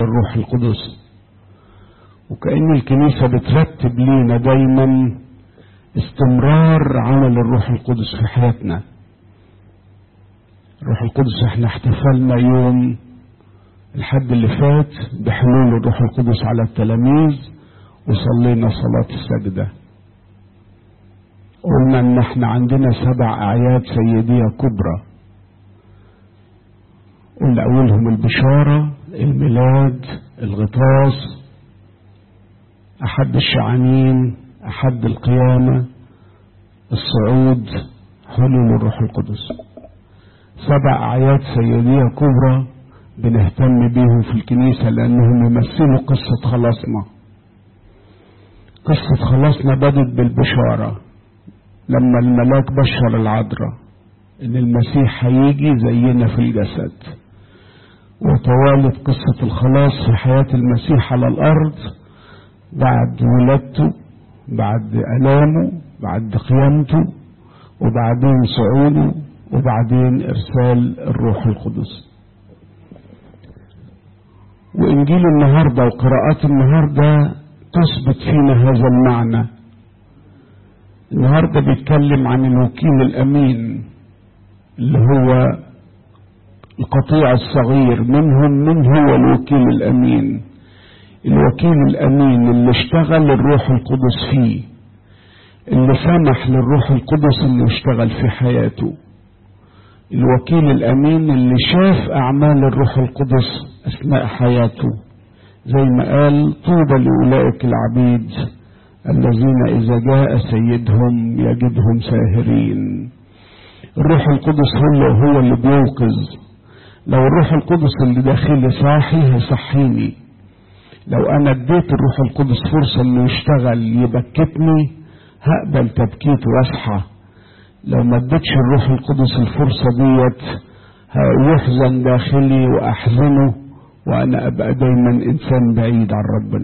الروح القدس وكأن الكنيسة بترتب لينا دايما استمرار عمل الروح القدس في حياتنا الروح القدس احنا احتفلنا يوم الحد اللي فات بحلول الروح القدس على التلاميذ وصلينا صلاة السجدة قلنا ان احنا عندنا سبع اعياد سيدية كبرى قلنا اولهم البشارة الميلاد الغطاس احد الشعانين احد القيامة الصعود حلول الروح القدس سبع اعياد سيدية كبرى بنهتم بيهم في الكنيسة لانهم يمثلوا قصة خلاصنا قصة خلاصنا بدت بالبشارة لما الملاك بشر العذراء ان المسيح هيجي زينا في الجسد وتوالت قصة الخلاص في حياة المسيح على الأرض بعد ولادته بعد ألامه بعد قيامته وبعدين صعوده وبعدين إرسال الروح القدس وإنجيل النهاردة وقراءات النهاردة تثبت فينا هذا المعنى النهاردة بيتكلم عن الوكيل الأمين اللي هو القطيع الصغير منهم من هو الوكيل الأمين الوكيل الأمين اللي اشتغل الروح القدس فيه اللي سمح للروح القدس اللي يشتغل في حياته الوكيل الأمين اللي شاف أعمال الروح القدس أثناء حياته زي ما قال طوبى لأولئك العبيد الذين إذا جاء سيدهم يجدهم ساهرين الروح القدس هو هو اللي بيوقظ لو الروح القدس اللي داخلي صاحي هيصحيني لو انا اديت الروح القدس فرصة انه يشتغل يبكتني هقبل تبكيت واصحى لو ما اديتش الروح القدس الفرصة ديت يحزن داخلي واحزنه وانا ابقى دايما انسان بعيد عن ربنا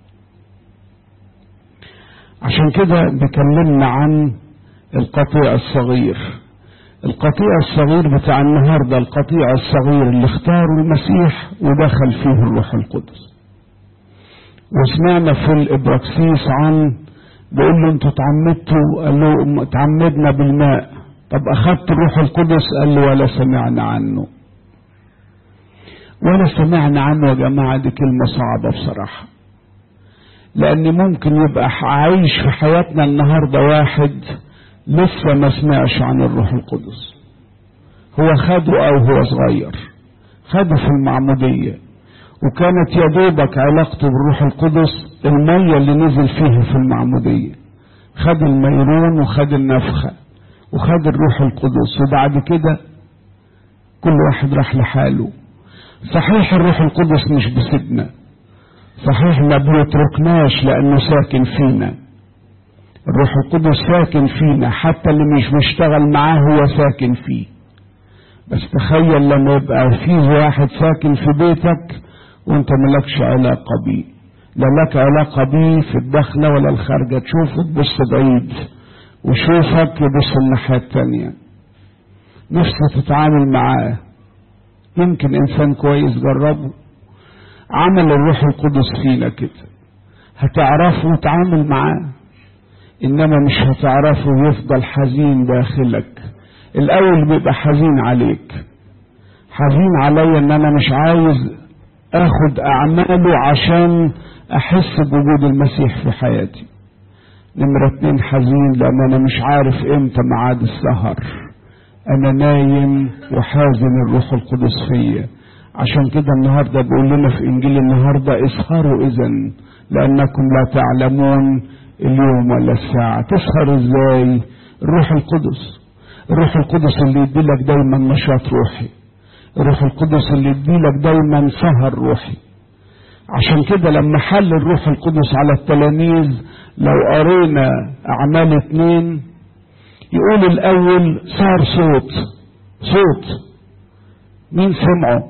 عشان كده بيكلمنا عن القطيع الصغير القطيع الصغير بتاع النهارده القطيع الصغير اللي اختاره المسيح ودخل فيه الروح القدس وسمعنا في الابراكسيس عن بيقول له انتوا اتعمدتوا قال له اتعمدنا بالماء طب اخذت الروح القدس قال له ولا سمعنا عنه ولا سمعنا عنه يا جماعه دي كلمه صعبه بصراحه لان ممكن يبقى عايش في حياتنا النهارده واحد لسه ما سمعش عن الروح القدس هو خده او هو صغير خده في المعمودية وكانت يا دوبك علاقته بالروح القدس المية اللي نزل فيها في المعمودية خد الميرون وخد النفخة وخد الروح القدس وبعد كده كل واحد راح لحاله صحيح الروح القدس مش بسجنة صحيح ما بيتركناش لانه ساكن فينا الروح القدس ساكن فينا حتى اللي مش مشتغل معاه هو ساكن فيه بس تخيل لما يبقى في واحد ساكن في بيتك وانت ملكش علاقة بيه لا لك علاقة بيه في الدخلة ولا الخارجة تشوفه تبص بعيد وشوفك يبص الناحية التانية نفسك تتعامل معاه يمكن انسان كويس جربه عمل الروح القدس فينا كده هتعرفه وتعامل معاه انما مش هتعرفه يفضل حزين داخلك الاول بيبقى حزين عليك حزين عليا ان انا مش عايز اخد اعماله عشان احس بوجود المسيح في حياتي نمرة اتنين حزين لان انا مش عارف امتى ميعاد السهر انا نايم وحازن الروح القدس فيا عشان كده النهاردة بيقول لنا في انجيل النهاردة اسهروا اذا لانكم لا تعلمون اليوم ولا الساعة تسهر ازاي الروح القدس الروح القدس اللي يديلك دايما نشاط روحي الروح القدس اللي يديلك دايما سهر روحي عشان كده لما حل الروح القدس على التلاميذ لو قرينا اعمال اتنين يقول الاول صار صوت صوت مين سمعه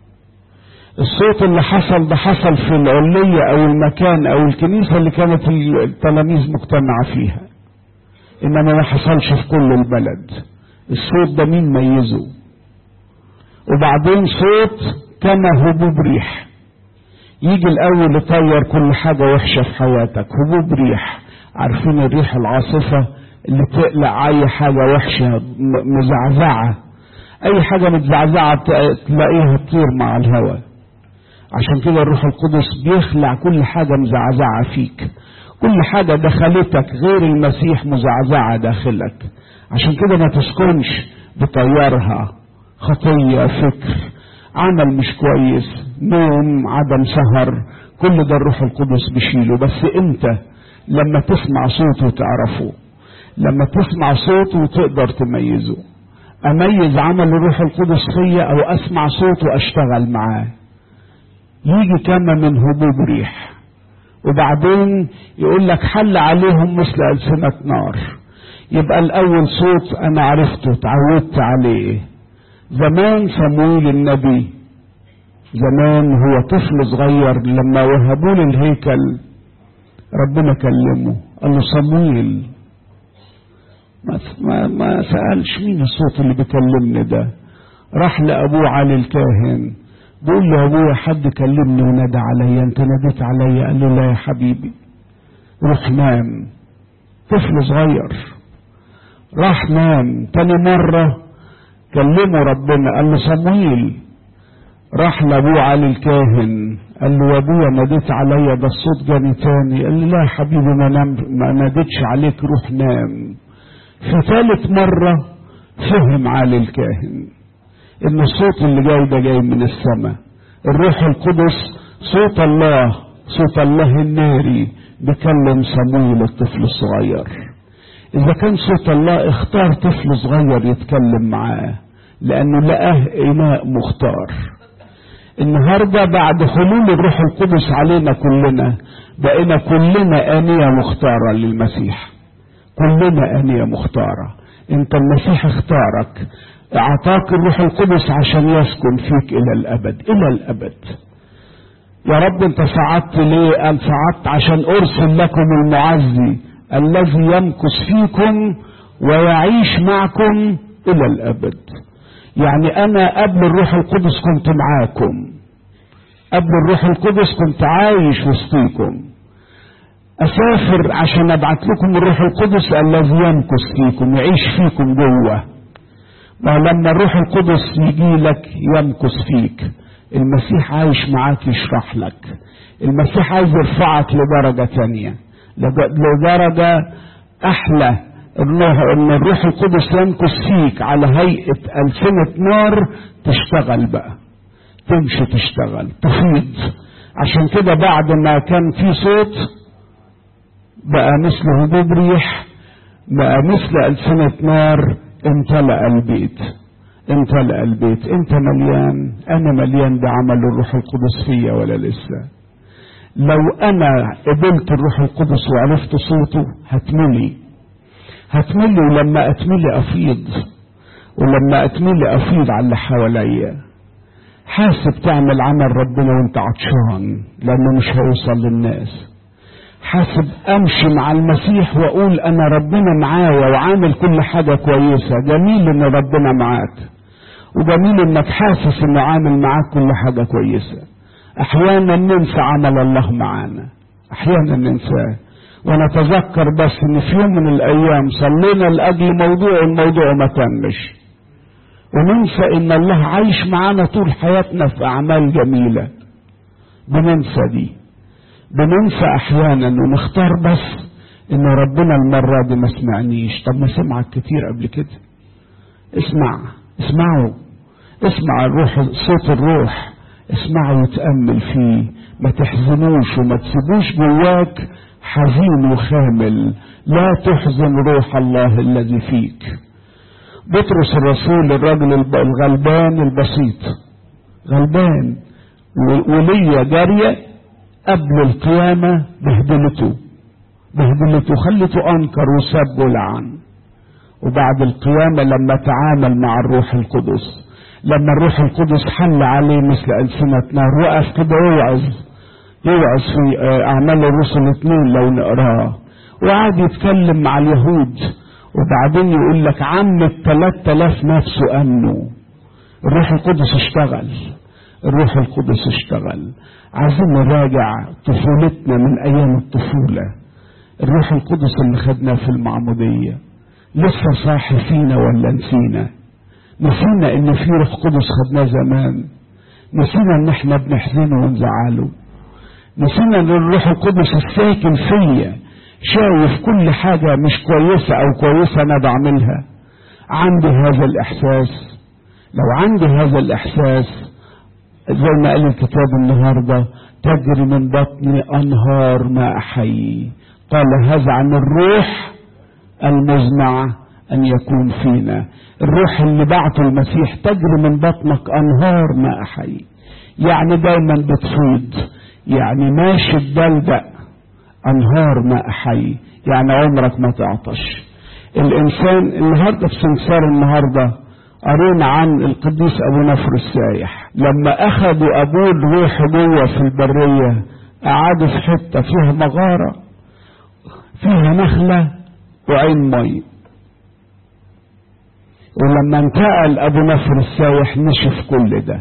الصوت اللي حصل ده حصل في العلية او المكان او الكنيسة اللي كانت التلاميذ مجتمعة فيها انما ما حصلش في كل البلد الصوت ده مين ميزه وبعدين صوت كما هبوب ريح يجي الاول يطير كل حاجة وحشة في حياتك هبوب ريح عارفين الريح العاصفة اللي تقلع اي حاجة وحشة مزعزعة اي حاجة متزعزعة تلاقيها تطير مع الهواء عشان كده الروح القدس بيخلع كل حاجة مزعزعة فيك كل حاجة دخلتك غير المسيح مزعزعة داخلك عشان كده ما تسكنش بطيارها خطية فكر عمل مش كويس نوم عدم سهر كل ده الروح القدس بيشيله بس انت لما تسمع صوته تعرفه لما تسمع صوته تقدر تميزه اميز عمل الروح القدس فيا او اسمع صوته اشتغل معاه يجي كما من هبوب ريح وبعدين يقول لك حل عليهم مثل ألسنة نار يبقى الأول صوت أنا عرفته تعودت عليه زمان صمويل النبي زمان هو طفل صغير لما وهبوا له الهيكل ربنا كلمه قال له صمويل ما ما ما سألش مين الصوت اللي بيكلمني ده راح لأبوه علي الكاهن بقول له ابويا حد كلمني ونادى عليا انت ناديت عليا قال له لا يا حبيبي روح نام طفل صغير راح نام تاني مرة كلمه ربنا قال له صمويل راح لابوه علي الكاهن قال له يا ابويا ناديت عليا ده الصوت جاني تاني قال له لا يا حبيبي ما نام ما ناديتش عليك روح نام في ثالث مرة فهم علي الكاهن ان الصوت اللي جاي ده جاي من السماء الروح القدس صوت الله صوت الله الناري بيكلم صمويل الطفل الصغير اذا كان صوت الله اختار طفل صغير يتكلم معاه لانه لقاه اناء مختار النهارده بعد حلول الروح القدس علينا كلنا بقينا كلنا آنية مختارة للمسيح كلنا آنية مختارة انت المسيح اختارك اعطاك الروح القدس عشان يسكن فيك الى الابد الى الابد يا رب انت صعدت ليه قال صعدت عشان ارسل لكم المعزي الذي يمكث فيكم ويعيش معكم الى الابد يعني انا قبل الروح القدس كنت معاكم قبل الروح القدس كنت عايش وسطيكم اسافر عشان ابعت لكم الروح القدس الذي يمكث فيكم يعيش فيكم جوه ما لما الروح القدس يجي لك يمكث فيك المسيح عايش معاك يشرح لك المسيح عايز يرفعك لدرجة تانية لدرجة أحلى ان الروح القدس يمكث فيك على هيئة ألسنة نار تشتغل بقى تمشي تشتغل تفيض عشان كده بعد ما كان في صوت بقى مثل هبوب ريح بقى مثل ألسنة نار امتلأ البيت امتلأ البيت انت مليان انا مليان بعمل الروح القدس فيا ولا لسه لو انا قبلت الروح القدس وعرفت صوته هتملي هتملي ولما اتملي افيض ولما اتملي افيض على اللي حواليا حاسب تعمل عمل ربنا وانت عطشان لانه مش هيوصل للناس حاسب امشي مع المسيح واقول انا ربنا معايا وعامل كل حاجه كويسه جميل ان ربنا معاك وجميل انك حاسس انه عامل معاك كل حاجه كويسه احيانا ننسى عمل الله معانا احيانا ننساه ونتذكر بس ان في يوم من الايام صلينا لاجل موضوع الموضوع ما تمش وننسى ان الله عايش معانا طول حياتنا في اعمال جميله بننسى دي بننسى احيانا ونختار بس ان ربنا المرة دي ما سمعنيش طب ما سمعك كتير قبل كده اسمع اسمعوا اسمع الروح صوت الروح اسمعوا وتأمل فيه ما تحزنوش وما تسيبوش جواك حزين وخامل لا تحزن روح الله الذي فيك بطرس الرسول الرجل الغلبان البسيط غلبان وليا جارية قبل القيامة بهدلته بهدلته خلته أنكر وسب ولعن وبعد القيامة لما تعامل مع الروح القدس لما الروح القدس حل عليه مثل ألسنة نار وقف كده يوعظ يوعظ في أعمال الرسل اثنين لو نقراه وقعد يتكلم مع اليهود وبعدين يقول لك عم الثلاث آلاف نفسه أمنوا الروح القدس اشتغل الروح القدس اشتغل عايزين نراجع طفولتنا من ايام الطفولة الروح القدس اللي خدناه في المعمودية لسه صاحي فينا ولا نسينا نسينا ان في روح قدس خدناه زمان نسينا ان احنا بنحزنه ونزعله نسينا ان الروح القدس الساكن فيا شايف كل حاجة مش كويسة او كويسة انا بعملها عندي هذا الاحساس لو عندي هذا الاحساس زي ما قال الكتاب النهاردة تجري من بطني انهار ماء حي قال هذا عن الروح المزمع ان يكون فينا الروح اللي بعته المسيح تجري من بطنك انهار ماء حي يعني دايما بتفيض يعني ماشي الدلدق انهار ماء حي يعني عمرك ما تعطش الانسان النهارده في سمسار النهارده قرينا عن القديس ابو نفر السايح لما اخذوا ابوه الروح جوه في البريه قعدوا في حته فيها مغاره فيها نخله وعين مي ولما انتقل ابو نفر السايح نشف كل ده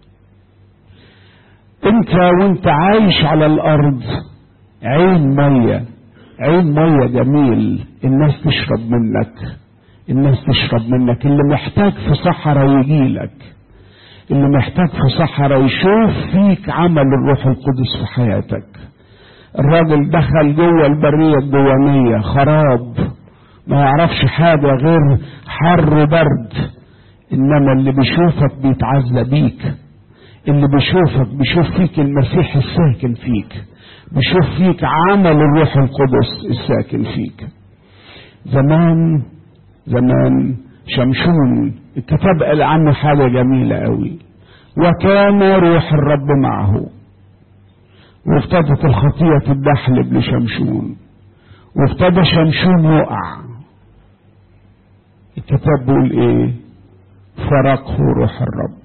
انت وانت عايش على الارض عين ميه عين ميه جميل الناس تشرب منك الناس تشرب منك اللي محتاج في صحراء يجيلك اللي محتاج في صحراء يشوف فيك عمل الروح القدس في حياتك الراجل دخل جوه البرية الجوانية خراب ما يعرفش حاجة غير حر وبرد إنما اللي بيشوفك بيتعزى بيك اللي بيشوفك بيشوف فيك المسيح الساكن فيك بيشوف فيك عمل الروح القدس الساكن فيك زمان زمان شمشون الكتاب قال عنه حاجة جميلة قوي وكان روح الرب معه وابتدت الخطية تدحلب لشمشون وابتدى شمشون يقع الكتاب بيقول ايه فرقه روح الرب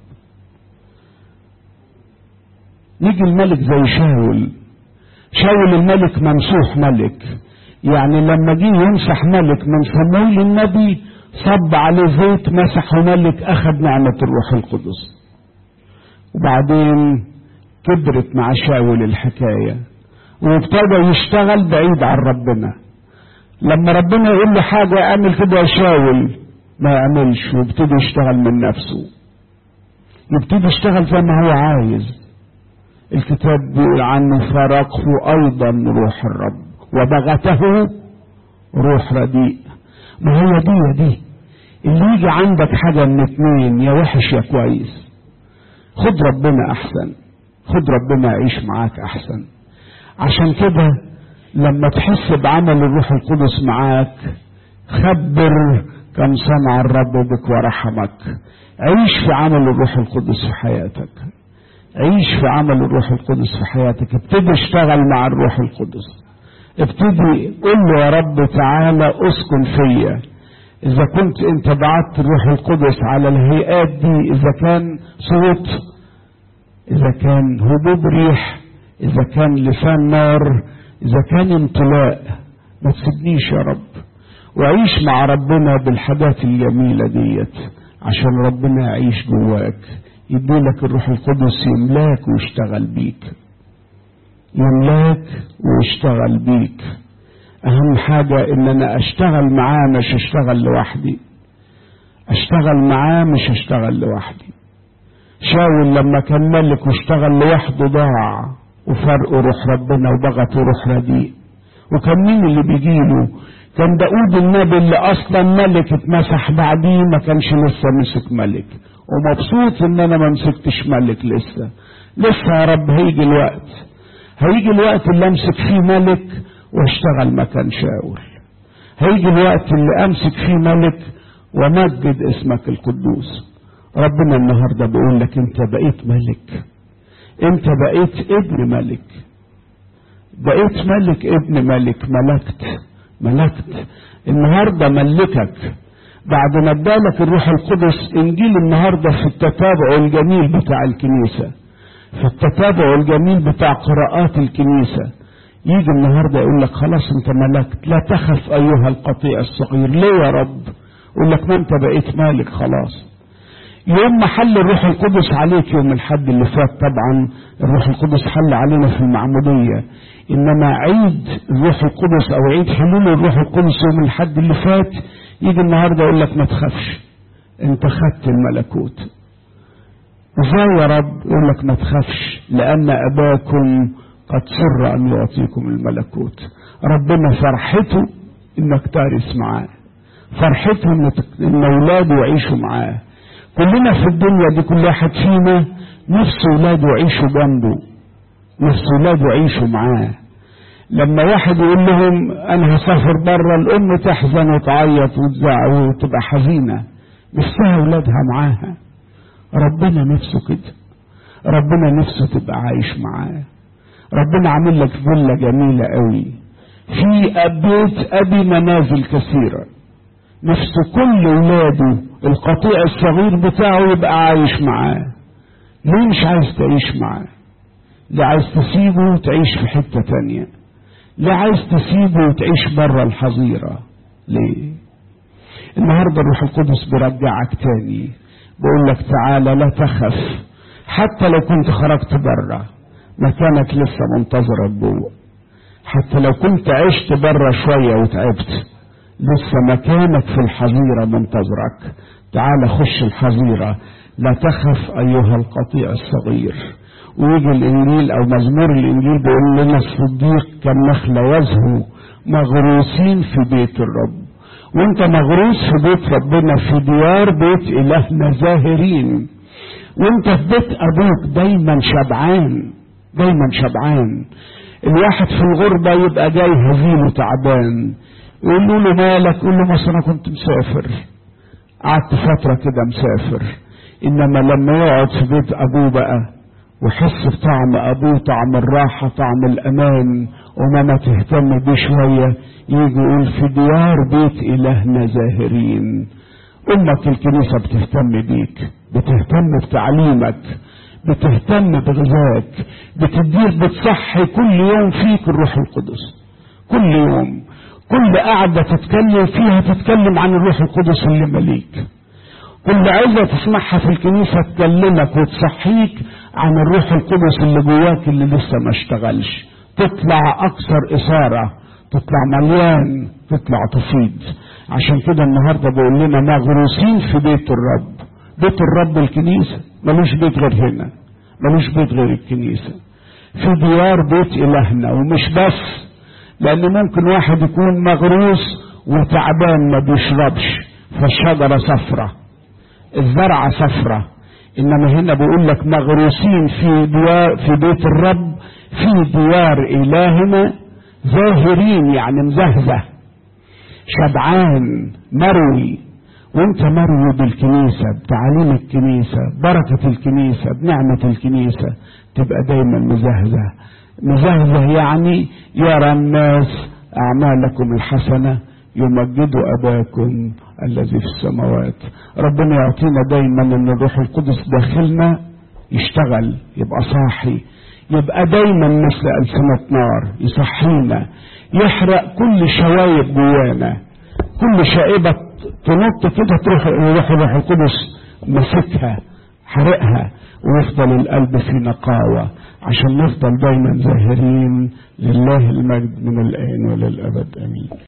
نيجي الملك زي شاول شاول الملك ممسوح ملك يعني لما جه يمسح ملك من صمويل النبي صب عليه زيت مسحه ملك اخذ نعمة الروح القدس وبعدين كبرت مع شاول الحكاية وابتدى يشتغل بعيد عن ربنا لما ربنا يقول له حاجة اعمل كده يا شاول ما يعملش ويبتدي يشتغل من نفسه يبتدي يشتغل زي ما هو عايز الكتاب بيقول عنه فرقه ايضا روح الرب وبغته روح رديء ما هي دي يا دي اللي يجي عندك حاجة من اتنين يا وحش يا كويس خد ربنا احسن خد ربنا يعيش معاك احسن عشان كده لما تحس بعمل الروح القدس معاك خبر كم صنع الرب بك ورحمك عيش في عمل الروح القدس في حياتك عيش في عمل الروح القدس في حياتك ابتدي اشتغل مع الروح القدس ابتدي قول له يا رب تعالى اسكن فيا اذا كنت انت بعت الروح القدس على الهيئات دي اذا كان صوت اذا كان هبوب ريح اذا كان لسان نار اذا كان امتلاء ما تسيبنيش يا رب وعيش مع ربنا بالحاجات الجميلة ديت عشان ربنا يعيش جواك يديلك الروح القدس يملاك ويشتغل بيك يملاك ويشتغل بيك اهم حاجة ان انا اشتغل معاه مش اشتغل لوحدي اشتغل معاه مش اشتغل لوحدي شاول لما كان ملك واشتغل لوحده ضاع وفرقه روح ربنا وبغته روح رديء وكان مين اللي بيجيله كان داود النبي اللي اصلا ملك اتمسح بعديه ما كانش لسه مسك ملك ومبسوط ان انا ما مسكتش ملك لسه لسه يا رب هيجي الوقت هيجي الوقت اللي امسك فيه ملك واشتغل مكان شاول هيجي الوقت اللي امسك فيه ملك ومجد اسمك القدوس ربنا النهارده بيقول لك انت بقيت ملك انت بقيت ابن ملك بقيت ملك ابن ملك ملكت ملكت النهارده ملكك بعد ما ادالك الروح القدس انجيل النهارده في التتابع الجميل بتاع الكنيسه في التتابع الجميل بتاع قراءات الكنيسه يجي النهارده يقول لك خلاص انت ملكت لا تخف ايها القطيع الصغير ليه يا رب يقول لك ما انت بقيت مالك خلاص يوم ما حل الروح القدس عليك يوم الحد اللي فات طبعا الروح القدس حل علينا في المعمودية إنما عيد الروح القدس أو عيد حلول الروح القدس يوم الحد اللي فات يجي النهاردة يقول لك ما تخافش أنت خدت الملكوت ازاي يا رب يقول لك ما تخافش لأن أباكم قد سر أن يعطيكم الملكوت ربنا فرحته إنك تارس معاه فرحته إن أولاده يعيشوا معاه كلنا في الدنيا دي كل واحد فينا نفس ولاده يعيشوا جنبه نفس ولاده يعيشوا معاه لما واحد يقول لهم انا هسافر بره الام تحزن وتعيط وتزعق وتبقى حزينه نفسها اولادها معاها ربنا نفسه كده ربنا نفسه تبقى عايش معاه ربنا عامل لك فيلا جميله قوي في بيت ابي منازل كثيره نفسه كل ولاده القطيع الصغير بتاعه يبقى عايش معاه ليه مش عايز تعيش معاه ليه عايز تسيبه وتعيش في حتة تانية ليه عايز تسيبه وتعيش بره الحظيرة ليه النهاردة الروح القدس بيرجعك تاني بيقول لك تعالى لا تخف حتى لو كنت خرجت بره مكانك لسه منتظرك جوه حتى لو كنت عشت بره شوية وتعبت لسه مكانك في الحظيرة منتظرك تعال خش الحظيرة لا تخف أيها القطيع الصغير ويجي الإنجيل أو مزمور الإنجيل بيقول لنا الصديق كالنخل يزهو مغروسين في بيت الرب وانت مغروس في بيت ربنا في ديار بيت إلهنا زاهرين وانت في بيت أبوك دايما شبعان دايما شبعان الواحد في الغربة يبقى جاي هزيل وتعبان يقولوا له مالك يقول له مثلا انا كنت مسافر قعدت فترة كده مسافر انما لما يقعد في بيت ابوه بقى ويحس بطعم ابوه طعم الراحة طعم الامان وماما تهتم بيه شوية يجي يقول في ديار بيت الهنا زاهرين امك الكنيسة بتهتم بيك بتهتم بتعليمك بتهتم بغذاك بتديك بتصحي كل يوم فيك الروح القدس كل يوم كل قعدة تتكلم فيها تتكلم عن الروح القدس اللي مليك كل عزة تسمعها في الكنيسة تكلمك وتصحيك عن الروح القدس اللي جواك اللي لسه ما اشتغلش تطلع أكثر إثارة تطلع مليان تطلع تفيد عشان كده النهاردة بقول لنا مغروسين في بيت الرب بيت الرب الكنيسة ملوش بيت غير هنا ملوش بيت غير الكنيسة في ديار بيت إلهنا ومش بس لأن ممكن واحد يكون مغروس وتعبان ما بيشربش فالشجرة صفرة الزرعة صفرة إنما هنا بيقول لك مغروسين في ديار في بيت الرب في ديار إلهنا زاهرين يعني مزهزه شبعان مروي وانت مروي بالكنيسة بتعاليم الكنيسة بركة الكنيسة بنعمة الكنيسة تبقى دايما مزهزه مزهزه يعني يرى الناس أعمالكم الحسنة يمجدوا أباكم الذي في السماوات ربنا يعطينا دايما أن الروح القدس داخلنا يشتغل يبقى صاحي يبقى دايما مثل ألسنة نار يصحينا يحرق كل شوايب جوانا كل شائبة تنط كده تروح يروح الروح القدس ماسكها حرقها ويفضل القلب في نقاوة عشان نفضل دايما زاهرين لله المجد من الآن وللأبد آمين